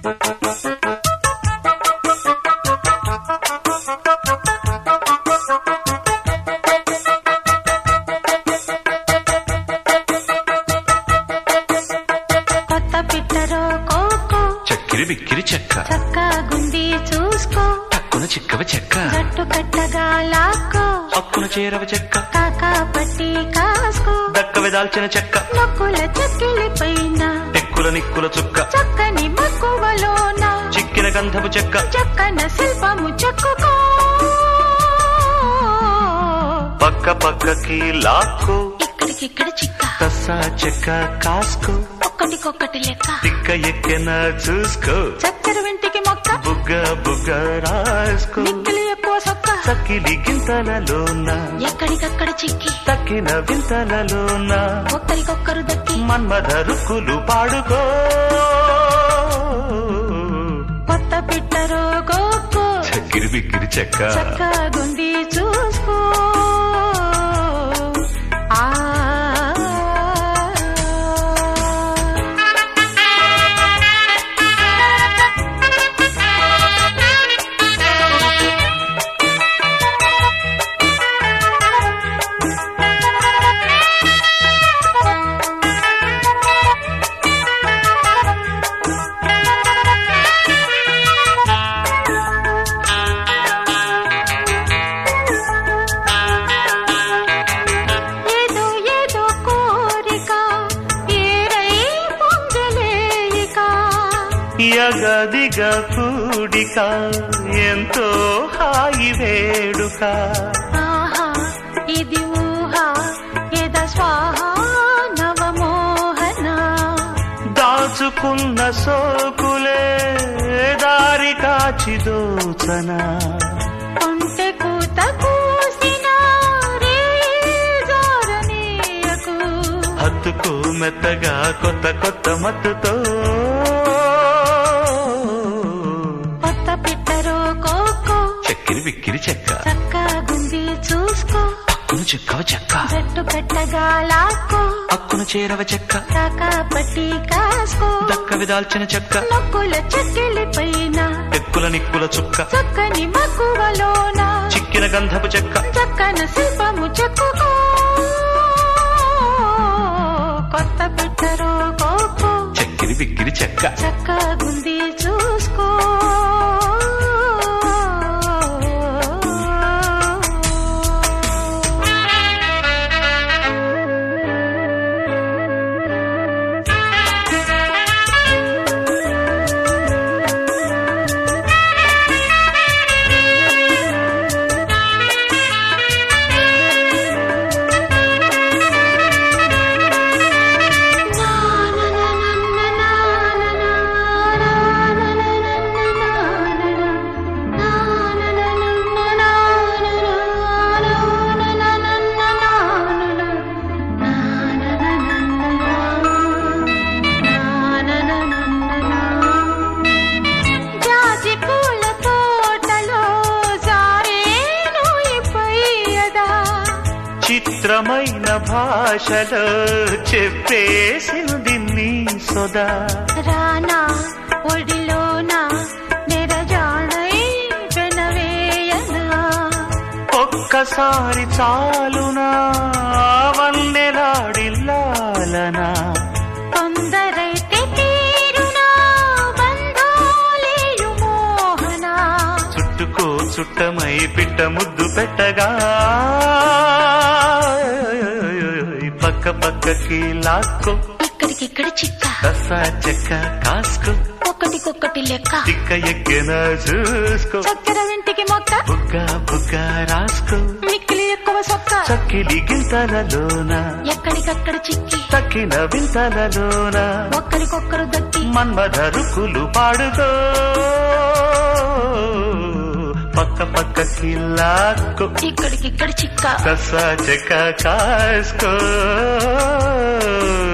కొత్త పిట్టరో కోకో చక్కిరి బిక్కిరి చెక్క చక్క గుండి చూసుకో టక్కున చిక్కవ చెక్క జట్టు కట్టగా లాక్కో హక్కున చేరవ చెక్క కాకా పట్టి కాసుకో దక్కవి దాల్చిన చెక్క నొక్కుల చెక్కిలి పైన టెక్కుల నిక్కుల చుక్క చక్కని మక్కువలోన చిక్కిన గంధపు చెక్క చక్కన శిల్పము చెక్కుకో పక్క పక్కకి లాక్కో ఇక్కడికిక్కడ చిక్క కస్సా చెక్క కాసుకో ఒక్కటికొక్కటి లెక్క తిక్క ఎక్కెన చూసుకో చక్కెర వెంటికి మొక్క బుగ్గ బుగ్గ రాసుకో నిక్కులు ఎక్కువ సొక్క సకిలి గింతలలోన ఎక్కడికక్కడ చిక్కి తక్కిన వింతలలోన ఒక్కరికొక్కరు దక్కి మన్మధ రుక్కులు పాడుకో కొత్త పిట్టరో గోకో చక్కిరి బిక్కిరి చెక్క చక్క గుండి చూసుకో ఆ ఏదో ఏదో కోరిక ఏరై పొంగలేయిక యగదిగ కూడిక ఎంతో హాయి వేడుక ఆహా ఇది ఊహ ఎద స్వాహ నవమోహన దాచుకున్న సోకులే దారి కాచి దోచన కొంటె కూత కూసిన రే జారనీయకు హత్తుకు మెత్తగా కొత్త కొత్త మత్తుతో కొత్త పిట్టరో కోకో చక్కిరి బిక్కిరి చెక్క చక్క గుండి చూసుకో అక్కును చెక్కవ చెక్క జట్టు కట్టగా లాక్కో అక్కును చేరవ చెక్క కాకా పట్టి కాసుకో దక్కవి దాల్చిన చెక్క నొక్కుల చెక్కిలి పైన ఎక్కుల నిక్కుల చుక్క చక్కని మక్కువలోన చిక్కిన గంధపు చెక్క చక్కన శిల్పము చెక్కుకో కొత్త పిట్టరో కోకో చక్కిరి బిక్కిరి చెక్క చక్క గుంది చూసుకో జాజి పూల తోటలో జారేను ఈ పయ్యదా చిత్రమైన భాషలో చెప్పేసింది నీ సొదా రానా ఒడిలోన నెరజాడై వెనవేయనా ఒక్కసారి చాలునా వన్నెలాడిల్లాలనా కొందరైతే తీరునా బంధాలేయు మోహన చుట్టుకో చుట్టమై పిట్ట ముద్దు పెట్టగా పక్క పక్కకి లాక్కో ఇక్కడికిక్కడ చిక్క కసా చెక్క కాసుకో ఒకటికొక్కటి లెక్క తిక్క ఎక్కిన చూసుకో చక్కెర వెంటికి మొక్క బుగ్గ బుగ్గ రాసుకో మిక్కిలి ఎక్కువ సొక్క చక్కిలి గింతలలోన ఎక్కడికక్కడ చిక్కి తక్కిన వింతలలోన ఒక్కరికొక్కరు దక్కి మన్మధ రుకులు పాడుకో పక్క పక్కకి లాక్కో ఇక్కడికిక్కడ చిక్క కసా చెక్క కాసుకో